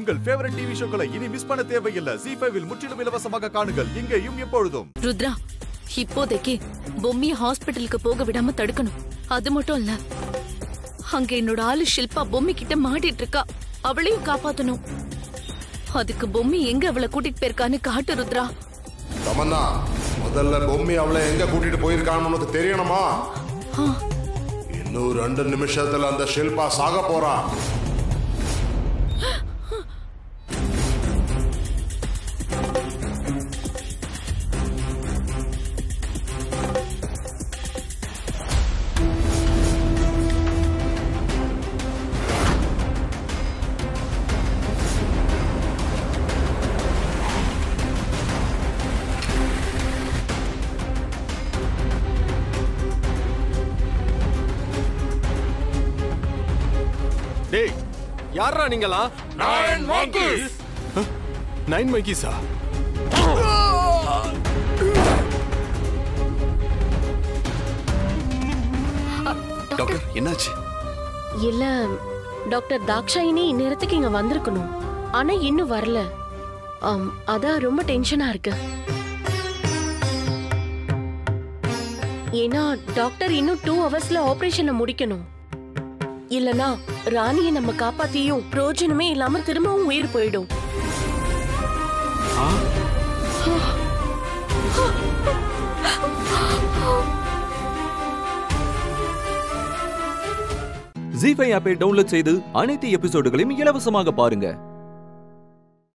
உங்கள் favourite TV ஷோக்களை இனி miss பண்ண தேவையில்லை ஜி ஃபைவில் முற்றிலும் இலவசமாக காணுங்கள் இங்கேயும் எப்பொழுதும் ருத்ரா இப்போதைக்கு பொம்மிய ஹாஸ்பிட்டலுக்கு போக விடாம தடுக்கணும் அது மட்டும் இல்ல அங்க என்னோட ஆளு ஷில்பா பொம்மி கிட்ட மாட்டிட்டு இருக்கா அவளையும் காப்பாத்தணும் அதுக்கு பொம்மி எங்க அவளை கூட்டிட்டு போயிருக்கான்னு காட்டு ருத்ரா தமன்னா முதல்ல பொம்மி அவளை எங்க கூட்டிட்டு போயிருக்கான்னு உனக்கு தெரியணுமா ஆ, இன்னும் ரெண்டு நிமிஷத்துல அந்த ஷில்பா சாக போறா டேய் யாரா நீங்களா நைன் monkeys நைன் monkeys-ஆ டாக்டர் என்னாச்சு இல்ல டாக்டர் தாக்ஷாயினி இந்நேரத்துக்கு இங்க வந்திருக்கணும் ஆனா இன்னும் வரல ஆம், அதான் ரொம்ப டென்ஷனா இருக்கு ஏன்னா டாக்டர் இன்னும் டூ ஹவர்ஸ்ல ஆபரேஷனை முடிக்கணும் இல்லனா ராணியை நம்ம காப்பாத்தியும் பிரயோஜனமே இல்லாம திரும்பவும் உயிர் போயிடும் ஜி ஃபைவ் ஆப்பை டவுன்லோட் செய்து அனைத்து எபிசோடுகளையும் இலவசமாக பாருங்க